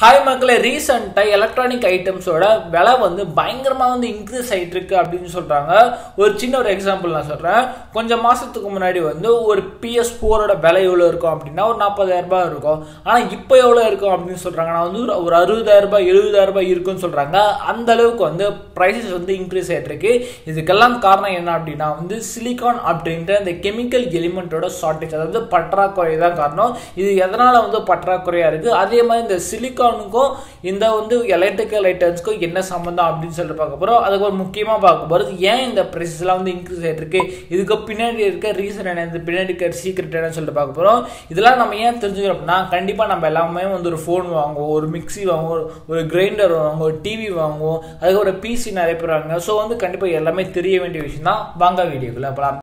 hi மக்களே ரீசெண்டாக electronic ஐட்டம்ஸோட விலை வந்து பயங்கரமாக வந்து இன்க்ரீஸ் ஆகிட்டு இருக்கு அப்படின்னு சொல்கிறாங்க ஒரு சின்ன ஒரு எக்ஸாம்பிள் நான் சொல்கிறேன் கொஞ்சம் மாதத்துக்கு முன்னாடி வந்து ஒரு பிஎஸ் ஃபோரோட விலை எவ்வளோ இருக்கும் அப்படின்னா ஒரு நாற்பதாயிரம் ரூபாய் இருக்கும் ஆனால் இப்போ எவ்வளோ இருக்கும் அப்படின்னு சொல்கிறாங்க நான் வந்து ஒரு- ஒரு அறுபதாயிரம் ரூபாய் எழுபதாயிரம் ரூபாய் இருக்குன்னு சொல்கிறாங்க அந்த அளவுக்கு வந்து ப்ரைஸஸ் வந்து இன்க்ரீஸ் ஆகிட்டு இருக்கு இதுக்கெல்லாம் காரணம் என்ன அப்படின்னா வந்து சிலிகான் அப்படின்ற இந்த கெமிக்கல் எலிமெண்ட்டோட ஷார்ட்டேஜ் அதாவது பற்றாக்குறை தான் காரணம் இது எதனால் வந்து பற்றாக்குறையாக இருக்குது அதே மாதிரி இந்த சிலிகானுக்கும் இந்த வந்து எலக்ட்ரிக்கல் ஐட்டம்ஸ்க்கும் என்ன சம்மந்தம் அப்படின்னு சொல்லிட்டு பார்க்க போகிறோம் அதுக்கு ஒரு முக்கியமாக பார்க்க போகிறது ஏன் இந்த ப்ரைஸஸ்லாம் வந்து இன்க்ரீஸ் ஆகிட்டு இருக்கு இதுக்கு பின்னாடி இருக்க ரீசன் என்ன இது பின்னாடி இருக்க சீக்ரெட் என்னன்னு சொல்லிட்டு பார்க்க போகிறோம் இதெல்லாம் நம்ம ஏன் தெரிஞ்சுக்கிறோம் அப்படின்னா கண்டிப்பாக நம்ம எல்லாமே வந்து ஒரு ஃபோன் வாங்குவோம் ஒரு மிக்ஸி வாங்குவோம் ஒரு கிரைண்டர் வாங்குவோம் ஒரு டிவி வாங்குவோம் அதுக்கு ஒரு பிசி நிறைய பேர் வாங்க ஸோ வந்து கண்டிப்பாக எல்லாமே தெரிய வேண்டிய விஷயம் தான் வாங்க வீடியோக்குள்ள போகலாம்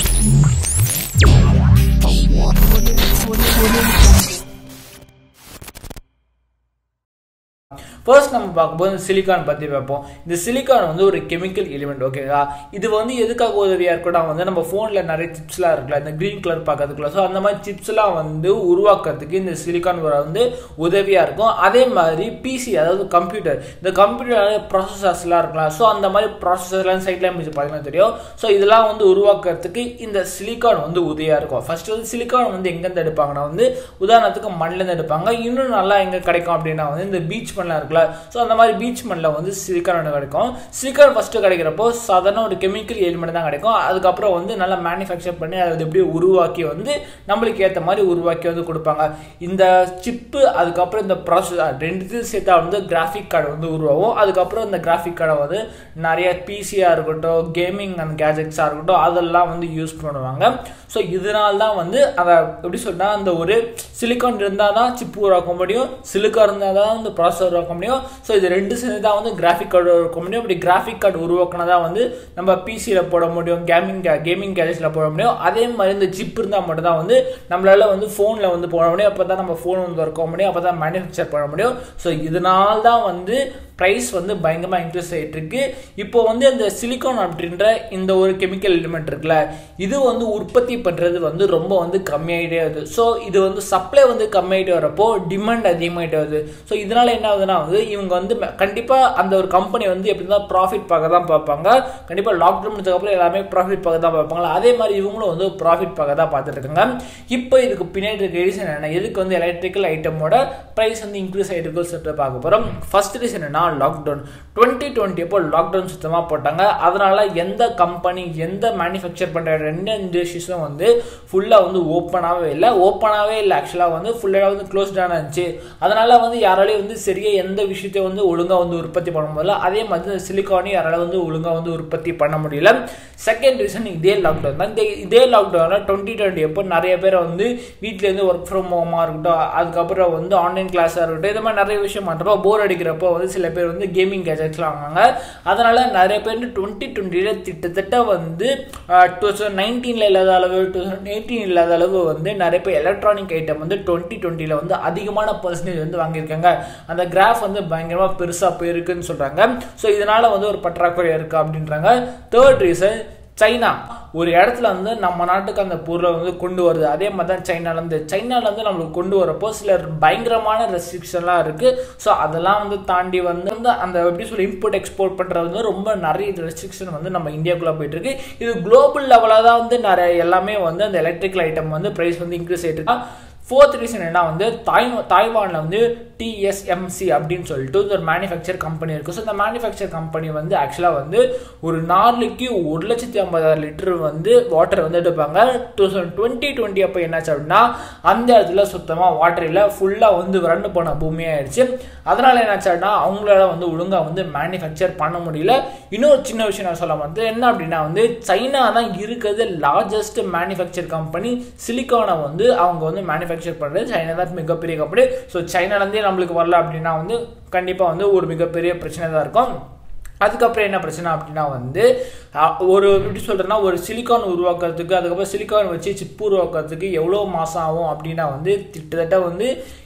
ஃபர்ஸ்ட் நம்ம பார்க்கும்போது இந்த சிலிக்கான் பற்றி பார்ப்போம் இந்த சிலிக்கான் வந்து ஒரு கெமிக்கல் எலிமெண்ட் ஓகேங்களா இது வந்து எதுக்காக உதவியாக இருக்கட்டும் வந்து நம்ம ஃபோனில் நிறைய சிப்ஸ்லாம் இருக்குல்ல இந்த க்ரீன் கலர் பார்க்கறதுக்குள்ள ஸோ அந்த மாதிரி சிப்ஸ்லாம் வந்து உருவாக்குறதுக்கு இந்த சிலிக்கான் வந்து உதவியாக இருக்கும் அதே மாதிரி பிசி அதாவது கம்ப்யூட்டர் இந்த கம்ப்யூட்டர் ப்ராசஸர்ஸ்லாம் இருக்கலாம் ஸோ அந்த மாதிரி ப்ராசஸர்லாம் சைட்ல இருந்துச்சு பார்த்தீங்கன்னா தெரியும் ஸோ இதெல்லாம் வந்து உருவாக்குறதுக்கு இந்த சிலிக்கான் வந்து உதவியாக இருக்கும் ஃபர்ஸ்ட் வந்து சிலிக்கான் வந்து எங்கேருந்து எடுப்பாங்கன்னா வந்து உதாரணத்துக்கு மண்ணிலேருந்து எடுப்பாங்க இன்னும் நல்லா எங்கே கிடைக்கும் அப்படின்னா வந்து இந்த பீச் மண்ணில் இருக்குல்ல ஸோ அந்த மாதிரி பீச் மண்ணில் வந்து சிலிக்கான் ஒன்று கிடைக்கும் சிலிக்கான் ஃபஸ்ட்டு கிடைக்கிறப்போ சாதாரண ஒரு கெமிக்கல் எலிமெண்ட் தான் கிடைக்கும் அதுக்கப்புறம் வந்து நல்லா மேனுஃபேக்சர் பண்ணி அதை எப்படி உருவாக்கி வந்து நம்மளுக்கு ஏற்ற மாதிரி உருவாக்கி வந்து கொடுப்பாங்க இந்த சிப்பு அதுக்கப்புறம் இந்த ப்ராசஸ் ரெண்டுத்தையும் சேர்த்தா வந்து கிராஃபிக் கார்டு வந்து உருவாகும் அதுக்கப்புறம் இந்த கிராஃபிக் கார்டை வந்து நிறைய பிசியாக இருக்கட்டும் கேமிங் அந்த கேஜெட்ஸாக இருக்கட்டும் அதெல்லாம் வந்து யூஸ் பண்ணுவாங்க ஸோ இதனால தான் வந்து அதை எப்படி சொன்னா அந்த ஒரு சிலிக்கான் இருந்தால் தான் சிப்பு உருவாக்க முடியும் சிலிக்கா இருந்தால் தான் வந்து ப்ராசஸர் உருவாக்க முடியும் ஸோ இது ரெண்டு சேர்ந்து தான் வந்து கிராஃபிக் கார்டு உருவாக்க முடியும் இப்படி கிராஃபிக் கார்டு உருவாக்கினா தான் வந்து நம்ம பிசியில் போட முடியும் கேமிங் கேமிங் கேஜெட்ஸில் போட முடியும் அதே மாதிரி இந்த சிப் இருந்தால் மட்டும் தான் வந்து நம்மளால வந்து ஃபோனில் வந்து போட முடியும் அப்போ தான் நம்ம ஃபோன் வந்து ஒர்க் முடியும் அப்போ தான் மேனுஃபேக்சர் பண்ண முடியும் ஸோ இதனால தான் வந்து ப்ரைஸ் வந்து பயங்கரமாக இன்க்ரீஸ் ஆகிட்டு இருக்கு இப்போ வந்து இந்த சிலிக்கான் அப்படின்ற இந்த ஒரு கெமிக்கல் எலிமெண்ட் இருக்குல்ல இது வந்து உற்பத்தி பண்ணுறது வந்து ரொம்ப வந்து கம்மியாகிட்டே வருது ஸோ இது வந்து சப்ளை வந்து கம்மியாகிட்டு வரப்போ டிமாண்ட் அதிகமாகிட்டே வருது ஸோ இதனால என்ன ஆகுதுன்னா வந்து இவங்க வந்து கண்டிப்பாக அந்த ஒரு கம்பெனி வந்து எப்படி தான் ப்ராஃபிட் பார்க்க தான் பார்ப்பாங்க கண்டிப்பாக லாக்டவுன் முடிச்சதுக்கப்புறம் எல்லாமே ப்ராஃபிட் பார்க்க தான் பார்ப்பாங்க அதே மாதிரி இவங்களும் வந்து ப்ராஃபிட் பார்க்க தான் பார்த்துட்டு இருக்காங்க இப்போ இதுக்கு பின்னாடி இருக்க ரீசன் என்ன எதுக்கு வந்து எலக்ட்ரிக்கல் ஐட்டமோட ப்ரைஸ் வந்து இன்க்ரீஸ் ஆகிட்டு இருக்குன்னு சொல்லிட்டு பார்க்க போகிறோம் ஃபர்ஸ்ட் ரீசன் என்ன லாக்டவுன் டுவெண்ட்டி டுவெண்ட்டி அப்போ லாக்டவுன் சுத்தமாக போட்டாங்க அதனால எந்த கம்பெனி எந்த மேனுஃபேக்சர் பண்ணுற ரெண்டு இண்டஸ்ட்ரீஸும் வந்து ஃபுல்லாக வந்து ஓப்பனாகவே இல்லை ஓப்பனாகவே இல்லை ஆக்சுவலாக வந்து ஃபுல்லாக வந்து க்ளோஸ்டான இருந்துச்சு அதனால வந்து யாராலையும் வந்து சரியாக எந்த விஷயத்தையும் வந்து ஒழுங்காக வந்து உற்பத்தி பண்ண முடியல அதே மாதிரி இந்த சிலிக்கானையும் யாரால வந்து ஒழுங்காக வந்து உற்பத்தி பண்ண முடியல செகண்ட் ரீசன் இதே லாக்டவுன் தான் இந்த இதே லாக்டவுனில் டுவெண்ட்டி டுவெண்ட்டி அப்போ நிறைய பேர் வந்து வீட்டிலேருந்து ஒர்க் ஃப்ரம் ஹோமாக இருக்கட்டும் அதுக்கப்புறம் வந்து ஆன்லைன் கிளாஸாக இருக்கட்டும் இது மாதிரி நிறைய விஷயம் பண்ணுறப்போ போர் அடிக்கிறப்போ வந்து சில பேர் வந்து கேமிங் கேஜெட்ஸ்லாம் வாங்குவாங்க அதனால நிறைய பேர் டுவெண்ட்டி டுவெண்ட்டியில் கிட்டத்தட்ட வந்து டூ தௌசண்ட் நைன்டீனில் இல்லாத அளவு டூ தௌசண்ட் எயிட்டீன் இல்லாத அளவு வந்து நிறைய பேர் எலக்ட்ரானிக் ஐட்டம் வந்து டுவெண்ட்டி டுவெண்ட்டியில் வந்து அதிகமான பர்சன்டேஜ் வந்து வாங்கியிருக்காங்க அந்த கிராஃப் வந்து பயங்கரமாக பெருசாக போயிருக்குன்னு சொல்கிறாங்க ஸோ இதனால் வந்து ஒரு பற்றாக்குறை இருக்குது அப்படின்றாங்க தேர்ட் ரீசன் சைனா ஒரு இடத்துல வந்து நம்ம நாட்டுக்கு அந்த பொருளை வந்து கொண்டு வருது அதே மாதிரி தான் சைனாலேருந்து சைனாலேருந்து நம்மளுக்கு கொண்டு வரப்போ சில பயங்கரமான ரெஸ்ட்ரிக்ஷன்லாம் இருக்குது ஸோ அதெல்லாம் வந்து தாண்டி வந்து வந்து அந்த எப்படி சொல்லி இம்போர்ட் எக்ஸ்போர்ட் பண்ணுறது வந்து ரொம்ப நிறைய ரெஸ்ட்ரிக்ஷன் வந்து நம்ம இந்தியாவுக்குள்ளே போயிட்டு இருக்கு இது குளோபல் லெவலாக தான் வந்து நிறைய எல்லாமே வந்து அந்த எலக்ட்ரிக்கல் ஐட்டம் வந்து ப்ரைஸ் வந்து இன்க்ரீஸ் ஆகிட்டு இருக்கு ஃபோர்த் ரீசன் என்ன வந்து தாய் தாய்வானில் வந்து டிஎஸ்எம்சி அப்படின்னு சொல்லிட்டு ஒரு மேனுஃபேக்சர் கம்பெனி இருக்குது ஸோ இந்த மேனுஃபேக்சர் கம்பெனி வந்து ஆக்சுவலாக வந்து ஒரு நாளைக்கு ஒரு லட்சத்தி ஐம்பதாயிரம் லிட்டர் வந்து வாட்டர் வந்து எடுப்பாங்க டூ தௌசண்ட் டுவெண்ட்டி டுவெண்ட்டி அப்போ என்னாச்சு அப்படின்னா அந்த இடத்துல சுத்தமாக வாட்டர் இல்லை ஃபுல்லாக வந்து வறண்டு போன பூமியாயிடுச்சு அதனால் என்னாச்சு அப்படின்னா அவங்களால வந்து ஒழுங்காக வந்து மேனுஃபேக்சர் பண்ண முடியல இன்னொரு சின்ன விஷயம் நான் சொல்ல வந்து என்ன அப்படின்னா வந்து சைனா தான் இருக்கிறது லார்ஜஸ்ட் மேனுஃபேக்சர் கம்பெனி சிலிக்கானை வந்து அவங்க வந்து மேனுஃபேக்சர் பண்ணுறது சைனா தான் மிகப்பெரிய கம்பெனி ஸோ சைனாலேருந்தே நம்மளுக்கு வரல அப்படின்னா வந்து கண்டிப்பாக வந்து ஒரு மிகப்பெரிய பிரச்சனை தான் இருக்கும் அதுக்கப்புறம் என்ன பிரச்சனை அப்படின்னா வந்து அஹ், ஒரு எப்படி சொல்கிறேன்னா ஒரு சிலிக்கான் உருவாக்குறதுக்கு அதுக்கப்புறம் சிலிக்கான் வச்சு சிப்பு உருவாக்குறதுக்கு எவ்வளோ மாதம் ஆகும் அப்படின்னா வந்து கிட்டத்தட்ட வந்து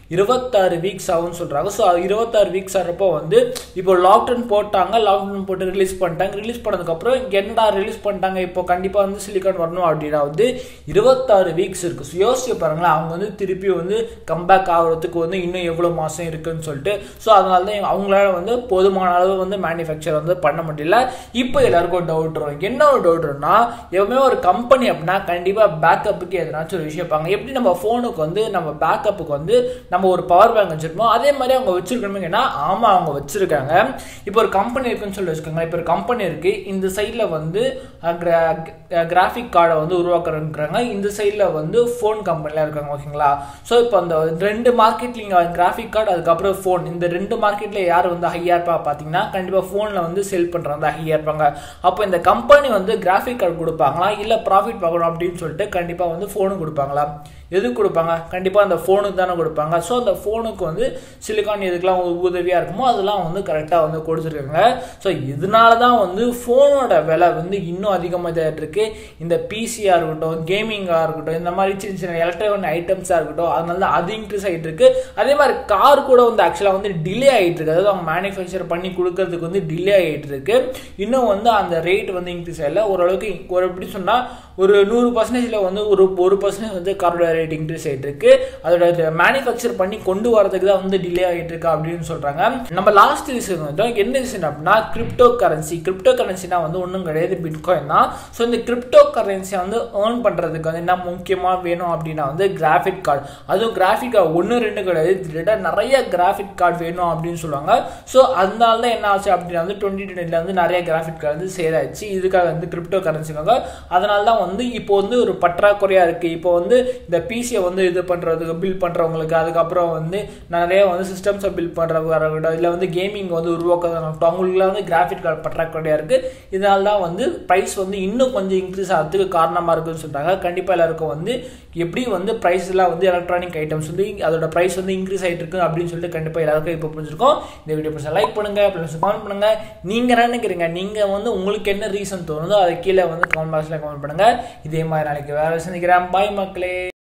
இருபத்தாறு வீக்ஸ் ஆகும்னு சொல்கிறாங்க ஸோ இருபத்தாறு வீக்ஸ் ஆகிறப்போ வந்து இப்போ லாக்டவுன் போட்டாங்க லாக்டவுன் போட்டு ரிலீஸ் பண்ணிட்டாங்க ரிலீஸ் பண்ணதுக்கப்புறம் என்னடா ரிலீஸ் பண்ணிட்டாங்க இப்போ கண்டிப்பாக வந்து சிலிக்கான் வரணும் அப்படின்னா வந்து இருபத்தாறு வீக்ஸ் இருக்குது ஸோ யோசிச்சு பாருங்களேன் அவங்க வந்து திருப்பி வந்து கம்பேக் ஆகிறதுக்கு வந்து இன்னும் எவ்வளோ மாதம் இருக்குன்னு சொல்லிட்டு ஸோ அதனால தான் அவங்களால வந்து போதுமான அளவு வந்து மேனுஃபேக்சர் வந்து பண்ண முடியல இப்போ எல்லாருக்கும் டவுட் வரும் என்ன ஒரு டவுட்னா எப்பவுமே ஒரு கம்பெனி அப்படின்னா கண்டிப்பாக பேக்கப்புக்கு எதனாச்சும் ஒரு விஷயம் வைப்பாங்க எப்படி நம்ம ஃபோனுக்கு வந்து நம்ம பேக்கப்புக்கு வந்து நம்ம ஒரு பவர் பேங்க் வச்சிருப்போம் அதே மாதிரி அவங்க வச்சிருக்கணுங்கன்னா ஆமாம் அவங்க வச்சிருக்காங்க இப்போ ஒரு கம்பெனி இருக்குன்னு சொல்லி வச்சுக்கோங்க இப்போ ஒரு கம்பெனி இருக்கு இந்த சைடில் வந்து கிராஃபிக் கார்டை வந்து உருவாக்குறேங்கிறாங்க இந்த சைடில் வந்து ஃபோன் கம்பெனிலாம் இருக்காங்க ஓகேங்களா ஸோ இப்போ அந்த ரெண்டு மார்க்கெட்லிங்க கிராஃபிக் கார்டு அதுக்கப்புறம் ஃபோன் இந்த ரெண்டு மார்க்கெட்டில் யார் வந்து ஹையாக இருப்பா பார்த்தீங்கன்னா கண்டிப்பாக ஃபோனில் வந்து செல் பண்ணுறவங்க ஹையாக இருப்பாங்க அப்போ இந்த கம்பெனி வந்து கிராஃபிக் கார்டு கொடுப்பாங்களா இல்லை ப்ராஃபிட் பார்க்கணும் அப்படின்னு சொல்லிட்டு கண்டிப்பாக வந்து ஃபோனு கொடுப்பாங்களா எதுக்கு கொடுப்பாங்க கண்டிப்பாக அந்த ஃபோனுக்கு தானே கொடுப்பாங்க ஸோ அந்த ஃபோனுக்கு வந்து சிலிக்கான் எதுக்கெல்லாம் உதவியாக இருக்குமோ அதெல்லாம் வந்து கரெக்டாக வந்து கொடுத்துருக்காங்க ஸோ இதனால தான் வந்து ஃபோனோட விலை வந்து இன்னும் அதிகமாக இருக்கு இந்த பிசியாக இருக்கட்டும் கேமிங்காக இருக்கட்டும் இந்த மாதிரி சின்ன சின்ன எலக்ட்ரானிக் ஐட்டம்ஸாக இருக்கட்டும் அதனால தான் அது இன்க்ரீஸ் ஆகிட்டு இருக்கு அதே மாதிரி கார் கூட வந்து ஆக்சுவலாக வந்து டிலே ஆகிட்டு இருக்கு அதாவது அவங்க மேனுஃபேக்சர் பண்ணி கொடுக்கறதுக்கு வந்து டிலே ஆகிட்டு இருக்கு இன்னும் வந்து அந்த ரேட் வந்து இன்க்ரீஸ் ஆகல ஓரளவுக்கு ஒரு எப்படி சொன்னால் ஒரு நூறு பர்சன்டேஜில் வந்து ஒரு ஒரு பர்சன்டேஜ் வந்து காரோட ரேட் இன்க்ரீஸ் ஆகிட்டு இருக்கு அதோட மேனுஃபேக்சர் பண்ணி கொண்டு வரதுக்கு தான் வந்து டிலே ஆகிட்டு இருக்கு அப்படின்னு சொல்றாங்க நம்ம லாஸ்ட் ரீசன் வந்து என்ன ரீசன் அப்படின்னா கிரிப்டோ கரன்சி கிரிப்டோ கரன்சினா வந்து ஒன்றும் கிடையாது பிட்காயின் தான் ஸோ இந்த கிரிப்டோ கரன்சியை வந்து ஏர்ன் பண்ணுறதுக்கு வந்து என்ன முக்கியமாக வேணும் அப்படின்னா வந்து கிராஃபிக் கார்டு அதுவும் கிராஃபிக் கார்டு ஒன்று ரெண்டு கிடையாது இதில் நிறைய கிராஃபிக் கார்டு வேணும் அப்படின்னு சொல்லுவாங்க ஸோ அதனால தான் என்ன ஆச்சு அப்படின்னா வந்து டுவெண்ட்டி டுவெண்ட்டில் வந்து நிறைய கிராஃபிக் கார்டு வந்து சேல் ஆயிடுச்சு இதுக்காக வந்து கிரிப்டோ கரன்சிக்காக அதனால தான் வந்து இப்போ வந்து ஒரு பற்றாக்குறையாக இருக்குது இப்போ வந்து இந்த பிசியை வந்து இது பண்ணுறதுக்கு பில்ட் பண்ணுறவங்களுக்கு அதுக்கப்புறம் வந்து நிறைய வந்து சிஸ்டம்ஸை பில்ட் பண்ணுறவங்க இல்லை வந்து கேமிங் வந்து உருவாக்குறதாகட்டும் அவங்களுக்குலாம் வந்து கிராஃபிக் கார்டு பற்றாக்குறையாக இருக்குது இதனால தான் வந்து ப்ரைஸ் வந்து இன்னும் கொஞ்சம் இன்க்ரீஸ் ஆகிறதுக்கு காரணமாக இருக்குன்னு சொல்கிறாங்க கண்டிப்பாக எல்லாருக்கும் வந்து எப்படி வந்து ப்ரைஸ்லாம் வந்து எலக்ட்ரானிக் ஐட்டம்ஸ் வந்து அதோட ப்ரைஸ் வந்து இன்க்ரீஸ் ஆகிட்டு இருக்கு அப்படின்னு சொல்லிட்டு கண்டிப்பாக எல்லாருக்கும் இப்போ புரிஞ்சிருக்கோம் இந்த வீடியோ பிடிச்சா லைக் பண்ணுங்க ப்ளஸ் கமெண்ட் பண்ணுங்க நீங்கள் என்ன நினைக்கிறீங்க நீங்கள் வந்து உங்களுக்கு என்ன ரீசன் தோணுதோ அதை கீழே வந்து கமெண்ட் பாக்ஸில் கமெண்ட் பண்ணுங்க இதே மாதிரி நாளைக்கு வேற சந்திக்கிறேன் பாய் மக்களே